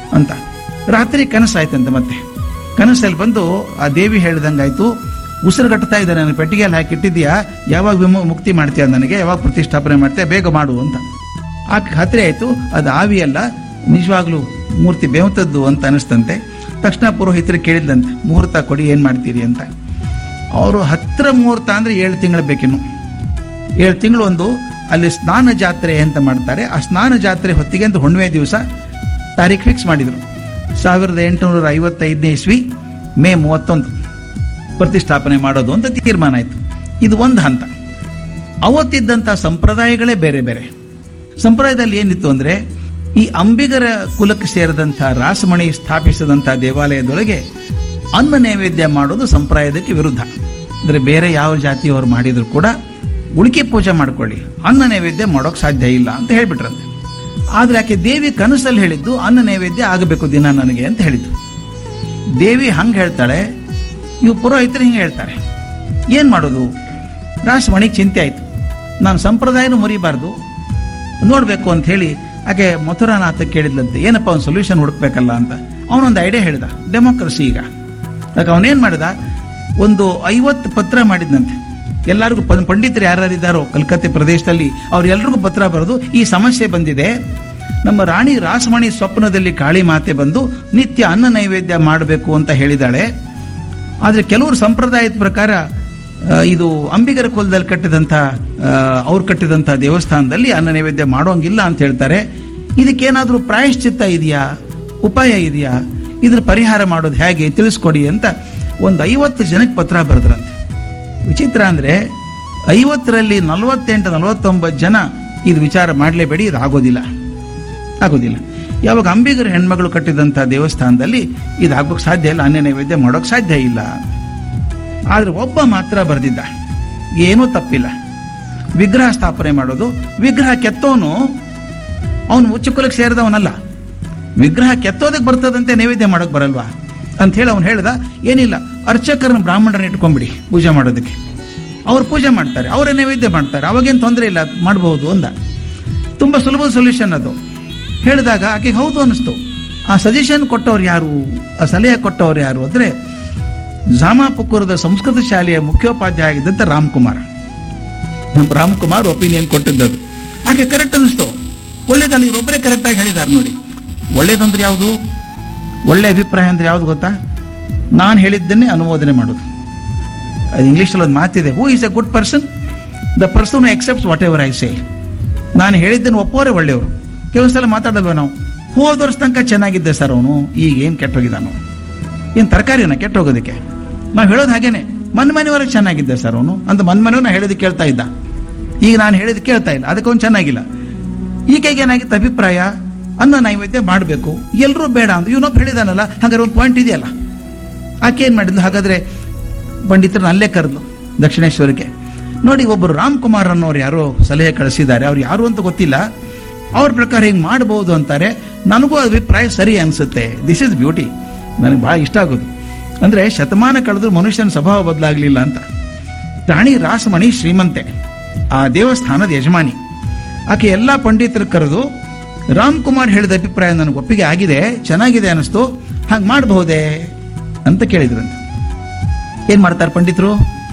ಅಂತ ರಾತ್ರಿ ಕನಸಾಯ್ತಂತೆ ಮತ್ತೆ ಕನಸಲ್ಲಿ ಬಂದು ಆ ದೇವಿ ಹೇಳ್ದಂಗಾಯ್ತು ಉಸಿರುಗಟ್ತಾ ಇದ್ದಾರೆ ನನ್ನ ಪೆಟ್ಟಿಗೆಯಲ್ಲಿ ಹಾಕಿಟ್ಟಿದ್ಯಾ ಯಾವಾಗ ವಿಮು ಮುಕ್ತಿ ಮಾಡ್ತೀಯ ನನಗೆ ಯಾವಾಗ ಪ್ರತಿಷ್ಠಾಪನೆ ಮಾಡ್ತೀಯ ಬೇಗ ಮಾಡು ಅಂತ ಆಕೆ ಖಾತ್ರಿ ಆಯ್ತು ಅದು ಆವಿಯಲ್ಲ ನಿಜವಾಗ್ಲೂ ಮೂರ್ತಿ ಬೇವತದ್ದು ಅಂತ ಅನಿಸ್ತಂತೆ ತಕ್ಷಣ ಪುರೋಹಿತರು ಕೇಳಿದ್ದಂತೆ ಮುಹೂರ್ತ ಕೊಡಿ ಏನ್ ಮಾಡ್ತೀರಿ ಅಂತ ಅವರು ಹತ್ರ ಮುಹೂರ್ತ ಅಂದ್ರೆ ಏಳು ತಿಂಗಳು ಬೇಕಿನ್ನು ಏಳು ತಿಂಗಳು ಒಂದು ಅಲ್ಲಿ ಸ್ನಾನ ಜಾತ್ರೆ ಅಂತ ಮಾಡ್ತಾರೆ ಆ ಸ್ನಾನ ಜಾತ್ರೆ ಹೊತ್ತಿಗೆ ಅಂತ ಹುಣ್ಣಿಮೆ ದಿವಸ ತಾರೀಖ್ ಫಿಕ್ಸ್ ಮಾಡಿದ್ರು ಸಾವಿರದ ಎಂಟುನೂರ ಐವತ್ತೈದನೇ ಇಸ್ವಿ ಮೇ ಮೂವತ್ತೊಂದು ಪ್ರತಿಷ್ಠಾಪನೆ ಮಾಡೋದು ಅಂತ ತೀರ್ಮಾನ ಆಯ್ತು ಇದು ಒಂದು ಹಂತ ಅವತ್ತಿದ್ದಂಥ ಸಂಪ್ರದಾಯಗಳೇ ಬೇರೆ ಬೇರೆ ಸಂಪ್ರದಾಯದಲ್ಲಿ ಏನಿತ್ತು ಅಂದ್ರೆ ಈ ಅಂಬಿಗರ ಕುಲಕ್ಕೆ ಸೇರಿದಂಥ ರಾಸಮಣಿ ಸ್ಥಾಪಿಸಿದಂಥ ದೇವಾಲಯದೊಳಗೆ ಅನ್ನ ನೈವೇದ್ಯ ಮಾಡೋದು ಸಂಪ್ರದಾಯಕ್ಕೆ ವಿರುದ್ಧ ಅಂದ್ರೆ ಬೇರೆ ಯಾವ ಜಾತಿಯವರು ಮಾಡಿದ್ರು ಕೂಡ ಉಳಿಕೆ ಪೂಜೆ ಮಾಡ್ಕೊಳ್ಳಿ ಅನ್ನ ನೈವೇದ್ಯ ಮಾಡೋಕ್ ಸಾಧ್ಯ ಇಲ್ಲ ಅಂತ ಹೇಳ್ಬಿಟ್ರಂತೆ ಆದ್ರೆ ಆಕೆ ದೇವಿ ಕನಸಲ್ಲಿ ಹೇಳಿದ್ದು ಅನ್ನ ನೈವೇದ್ಯ ಆಗಬೇಕು ದಿನ ನನಗೆ ಅಂತ ಹೇಳಿದ್ದು ದೇವಿ ಹಂಗೆ ಹೇಳ್ತಾಳೆ ಇವು ಪುರೋಹಿತರು ಹಿಂಗೆ ಹೇಳ್ತಾರೆ ಏನ್ ಮಾಡೋದು ರಾಸಮಣಿಗೆ ಚಿಂತೆ ಆಯ್ತು ನಾನು ಸಂಪ್ರದಾಯನೂ ಮುರಿಬಾರ್ದು ನೋಡ್ಬೇಕು ಅಂತ ಹೇಳಿ ಆಕೆ ಮಥುರಾನಾಥ ಕೇಳಿದ್ಲಂತೆ ಏನಪ್ಪ ಒಂದು ಸೊಲ್ಯೂಷನ್ ಹುಡುಕ್ಬೇಕಲ್ಲ ಅಂತ ಅವನೊಂದು ಐಡಿಯಾ ಹೇಳಿದ ಡೆಮೋಕ್ರಸಿ ಈಗ ಅದಕ್ಕೆ ಅವನೇನ್ ಮಾಡಿದ ಒಂದು ಐವತ್ತು ಪತ್ರ ಮಾಡಿದ್ನಂತೆ ಎಲ್ಲರಿಗೂ ಪಂ- ಪಂಡಿತರು ಯಾರ್ಯಾರಿದ್ದಾರೋ ಕಲ್ಕತ್ತೆ ಪ್ರದೇಶದಲ್ಲಿ ಅವ್ರೆಲ್ರಿಗೂ ಪತ್ರ ಬರೆದು ಈ ಸಮಸ್ಯೆ ಬಂದಿದೆ ನಮ್ಮ ರಾಣಿ ರಾಸಮಣಿ ಸ್ವಪ್ನದಲ್ಲಿ ಕಾಳಿ ಮಾತೆ ಬಂದು ನಿತ್ಯ ಅನ್ನ ನೈವೇದ್ಯ ಮಾಡಬೇಕು ಅಂತ ಹೇಳಿದಾಳೆ ಆದ್ರೆ ಕೆಲವರು ಸಂಪ್ರದಾಯದ ಪ್ರಕಾರ ಆ, ಇದು ಅಂಬಿಗರ ಕುಲದಲ್ಲಿ ಕಟ್ಟಿದಂಥ ಅವ್ರು ಕಟ್ಟಿದಂಥ ದೇವಸ್ಥಾನದಲ್ಲಿ ಅನ್ನ ನೈವೇದ್ಯ ಮಾಡೋಂಗಿಲ್ಲ ಅಂತ ಹೇಳ್ತಾರೆ ಇದಕ್ಕೇನಾದ್ರೂ ಪ್ರಾಯಶ್ಚಿತ್ತ ಇದೆಯಾ ಉಪಾಯ ಇದೆಯಾ ಇದ್ರ ಪರಿಹಾರ ಮಾಡೋದು ಹೇಗೆ ತಿಳಿಸ್ಕೊಡಿ ಅಂತ ಒಂದು ಐವತ್ತು ಜನಕ್ಕೆ ಪತ್ರ ಬರೆದ್ರಂತೆ ವಿಚಿತ್ರ ಅಂದ್ರೆ ಐವತ್ತರಲ್ಲಿ ನಲವತ್ತೆಂಟು ನಲವತ್ತೊಂಬತ್ತು ಜನ ಇದು ವಿಚಾರ ಮಾಡಲೇಬೇಡಿ ಇದು ಆಗೋದಿಲ್ಲ ಆಗೋದಿಲ್ಲ ಯಾವಾಗ ಅಂಬಿಗರ ಹೆಣ್ಮಗಳು ಕಟ್ಟಿದಂಥ ದೇವಸ್ಥಾನದಲ್ಲಿ ಇದು ಆಗೋಕ್ ಸಾಧ್ಯ ಇಲ್ಲ ಅನ್ಯ ನೈವೇದ್ಯ ಮಾಡೋಕ್ ಸಾಧ್ಯ ಇಲ್ಲ ಆದ್ರೆ ಒಬ್ಬ ಮಾತ್ರ ಬರೆದಿದ್ದ ಏನೂ ತಪ್ಪಿಲ್ಲ ವಿಗ್ರಹ ಸ್ಥಾಪನೆ ಮಾಡೋದು ವಿಗ್ರಹ ಕೆತ್ತೋನು ಅವನು ಉಚ್ಚ ಕುಲಕ್ಕೆ ಸೇರಿದವನಲ್ಲ ವಿಗ್ರಹ ಕೆತ್ತೋದಕ್ಕೆ ಬರ್ತದಂತೆ ನೈವೇದ್ಯ ಮಾಡೋಕ್ ಬರಲ್ವಾ ಅಂತ ಹೇಳಿ ಅವನು ಹೇಳ್ದ ಏನಿಲ್ಲ ಅರ್ಚಕರನ್ನ ಬ್ರಾಹ್ಮಣರನ್ನ ಇಟ್ಕೊಂಡ್ಬಿಡಿ ಪೂಜೆ ಮಾಡೋದಕ್ಕೆ ಅವ್ರು ಪೂಜೆ ಮಾಡ್ತಾರೆ ಅವರೇ ನೈವೇದ್ಯ ಮಾಡ್ತಾರೆ ಅವಾಗೇನು ತೊಂದರೆ ಇಲ್ಲ ಮಾಡಬಹುದು ಅಂದ ತುಂಬಾ ಸುಲಭದ ಸೊಲ್ಯೂಷನ್ ಅದು ಹೇಳಿದಾಗ ಆಕೆಗೆ ಹೌದು ಅನ್ನಿಸ್ತು ಆ ಸಜೆಷನ್ ಕೊಟ್ಟವ್ರು ಯಾರು ಆ ಸಲಹೆ ಕೊಟ್ಟವ್ರು ಯಾರು ಅಂದ್ರೆ ಜಾಮಾಪುಕುರದ ಸಂಸ್ಕೃತ ಶಾಲೆಯ ಮುಖ್ಯೋಪಾಧ್ಯಾಯ ಆಗಿದ್ದಂತ ರಾಮ್ಕುಮಾರ್ ರಾಮ್ಕುಮಾರ್ ಒಪಿನಿಯನ್ ಕೊಟ್ಟಿದ್ದದು ಆಕೆ ಕರೆಕ್ಟ್ ಅನ್ನಿಸ್ತು ಒಳ್ಳೇದಲ್ಲ ಇವರೊಬ್ಬರೇ ಕರೆಕ್ಟ್ ಆಗಿ ಹೇಳಿದ್ದಾರೆ ನೋಡಿ ಒಳ್ಳೇದಂದ್ರೆ ಯಾವುದು ಒಳ್ಳೆ ಅಭಿಪ್ರಾಯ ಅಂದ್ರೆ ಯಾವ್ದು ಗೊತ್ತಾ ನಾನು ಹೇಳಿದ್ದನ್ನೇ ಅನುಮೋದನೆ ಮಾಡೋದು ಅದು ಇಂಗ್ಲೀಷಲ್ಲಿ ಒಂದು ಮಾತಿದೆ who is a good person the person accepts whatever I say ನಾನು ಹೇಳಿದ್ದನ್ನು ಒಪ್ಪೋರೆ ಒಳ್ಳೆಯವರು ಕೆಲವು ಸಲ ಮಾತಾಡಲ್ವ ನಾವು ಹೋದ ವರ್ಷ ತನಕ ಚೆನ್ನಾಗಿದ್ದೆ ಸರ್ ಅವನು ಈಗ ಏನು ಕೆಟ್ಟೋಗಿದ್ದಾನು ಏನು ತರಕಾರಿನ ಕೆಟ್ಟೋಗೋದಕ್ಕೆ ನಾವು ಹೇಳೋದು ಹಾಗೇನೆ ಮನ್ ಮನೆಯವರೆಗೆ ಚೆನ್ನಾಗಿದ್ದೆ ಸರ್ ಅವನು ಅಂತ ಮನ್ ಮನೆಯವ್ರು ನಾ ಹೇಳಿದ್ದು ಕೇಳ್ತಾ ಇದ್ದ ಈಗ ನಾನು ಹೇಳಿದ್ದು ಕೇಳ್ತಾ ಇಲ್ಲ ಅದಕ್ಕೆ ಅವ್ನು ಚೆನ್ನಾಗಿಲ್ಲ ಈಕೆಗೆ ಏನಾಗಿತ್ತು ಅಭಿಪ್ರಾಯ ಅನ್ನ ನೈವೇದ್ಯ ಮಾಡಬೇಕು ಎಲ್ಲರೂ ಬೇಡ ಅಂತ ಇವನೊಬ್ಬ ಹೇಳಿದಾನಲ್ಲ ಹಾಗಾದ್ರೆ ಒಂದು ಪಾಯಿಂಟ್ ಇದೆಯಲ್ಲ ಆಕೆ ಏನ್ ಮಾಡಿದ್ಲು ಹಾಗಾದ್ರೆ ಪಂಡಿತರನ್ನ ಅಲ್ಲೇ ಕರೆದ್ಲು ದಕ್ಷಿಣೇಶ್ವರಕ್ಕೆ ನೋಡಿ ಒಬ್ಬರು ರಾಮ್ ಕುಮಾರ್ ಅನ್ನೋರು ಯಾರೋ ಸಲಹೆ ಕಳಿಸಿದ್ದಾರೆ ಅವ್ರು ಯಾರು ಅಂತ ಗೊತ್ತಿಲ್ಲ ಅವ್ರ ಪ್ರಕಾರ ಹಿಂಗ್ ಮಾಡಬಹುದು ಅಂತಾರೆ ನನಗೂ ಅಭಿಪ್ರಾಯ ಸರಿ ಅನ್ಸುತ್ತೆ ದಿಸ್ ಇಸ್ ಬ್ಯೂಟಿ ನನಗೆ ಬಹಳ ಇಷ್ಟ ಆಗೋದು ಅಂದ್ರೆ ಶತಮಾನ ಕಳೆದ್ರು ಮನುಷ್ಯನ ಸ್ವಭಾವ ಬದಲಾಗ್ಲಿಲ್ಲ ಅಂತ ರಾಣಿ ರಾಸಮಣಿ ಶ್ರೀಮಂತೆ ಆ ದೇವಸ್ಥಾನದ ಯಜಮಾನಿ ಆಕೆ ಎಲ್ಲಾ ಪಂಡಿತರ ಕರೆದು ರಾಮ್ ಕುಮಾರ್ ಹೇಳಿದ ಅಭಿಪ್ರಾಯ ನನಗೆ ಒಪ್ಪಿಗೆ ಆಗಿದೆ ಚೆನ್ನಾಗಿದೆ ಅನಿಸ್ತು ಹಾಗೆ ಮಾಡಬಹುದೇ ಅಂತ ಕೇಳಿದ್ರಂತೆ ಏನ್ ಮಾಡ್ತಾರೆ ಪಂಡಿತರು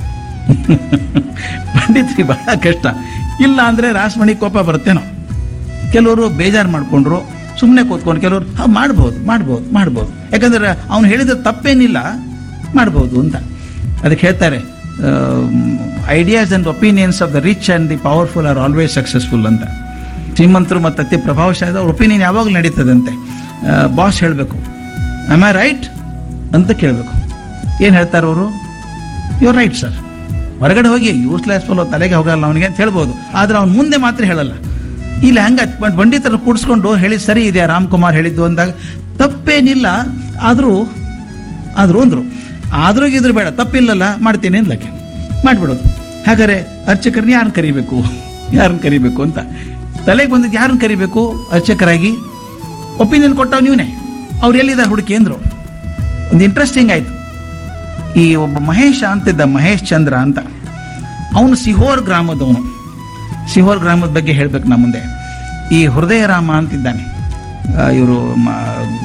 ಪಂಡಿತರಿಗೆ ಬಹಳ ಕಷ್ಟ ಇಲ್ಲ ಅಂದ್ರೆ ರಾಸಮಣಿ ಕೋಪ ಬರುತ್ತೇನೋ ಕೆಲವರು ಬೇಜಾರು ಮಾಡ್ಕೊಂಡ್ರು ಸುಮ್ಮನೆ ಕೂತ್ಕೊಂಡು ಕೆಲವರು ಹಾ ಮಾಡ್ಬೋದು ಮಾಡ್ಬೋದು ಮಾಡ್ಬೋದು ಯಾಕಂದ್ರೆ ಅವ್ನು ಹೇಳಿದ ತಪ್ಪೇನಿಲ್ಲ ಮಾಡ್ಬೋದು ಅಂತ ಅದಕ್ಕೆ ಹೇಳ್ತಾರೆ ideas and opinions of the rich and the powerful are always successful ಅಂತ ಶ್ರೀಮಂತರು ಮತ್ತು ಅತಿ ಪ್ರಭಾವಶಾಲಿ ಅವ್ರ ಒಪಿನಿಯನ್ ಯಾವಾಗಲೂ ನಡೀತದಂತೆ ಬಾಸ್ ಹೇಳಬೇಕು ಆಮ್ ಐ ರೈಟ್ ಅಂತ ಕೇಳಬೇಕು ಏನು ಹೇಳ್ತಾರೆ ಅವರು ಯು ರೈಟ್ ಸರ್ ಹೊರಗಡೆ ಹೋಗಿ ಯೂಸ್ಲೆಸ್ ಫಲೋ ತಲೆಗೆ ಹೋಗಲ್ಲ ಅವನಿಗೆ ಅಂತ ಹೇಳ್ಬೋದು ಆದ್ರೆ ಅವ್ನು ಮುಂದೆ ಮಾತ್ರ ಹೇಳಲ್ಲ ಇಲ್ಲ ಹಂಗ ಪಂಡಿತರು ಕೂಡಿಸ್ಕೊಂಡು ಹೇಳಿ ಸರಿ ಇದೆಯಾ ರಾಮ್ಕುಮಾರ್ ಹೇಳಿದ್ದು ಅಂದಾಗ ತಪ್ಪೇನಿಲ್ಲ ಆದ್ರೂ ಆದ್ರೂ ಅಂದ್ರು ಆದ್ರೂ ಇದ್ರ ಬೇಡ ತಪ್ಪಿಲ್ಲಲ್ಲ ಮಾಡ್ತೀನಿ ಅಂದ್ಲಕ್ಕೆ ಮಾಡ್ಬಿಡೋದು ಹಾಗಾದ್ರೆ ಅರ್ಚಕರನ್ನ ಯಾರನ್ನ ಕರಿಬೇಕು ಯಾರನ್ನ ಕರಿಬೇಕು ಅಂತ ತಲೆಗೆ ಬಂದಿದ್ದು ಯಾರನ್ನ ಕರಿಬೇಕು ಅರ್ಚಕರಾಗಿ ಒಪಿನಿಯನ್ ಕೊಟ್ಟವ್ ನೀವನೇ ಅವ್ರು ಎಲ್ಲಿದ್ದಾರೆ ಹುಡುಕಿ ಅಂದ್ರು ಒಂದು ಇಂಟ್ರೆಸ್ಟಿಂಗ್ ಆಯ್ತು ಈ ಒಬ್ಬ ಮಹೇಶ ಅಂತಿದ್ದ ಮಹೇಶ್ ಚಂದ್ರ ಅಂತ ಅವನು ಸಿಹೋರ್ ಗ್ರಾಮದವನು ಸಿಹೋರ್ ಗ್ರಾಮದ ಬಗ್ಗೆ ಹೇಳ್ಬೇಕು ನಾ ಮುಂದೆ ಈ ಹೃದಯ ರಾಮ ಅಂತಿದ್ದಾನೆ ಇವರು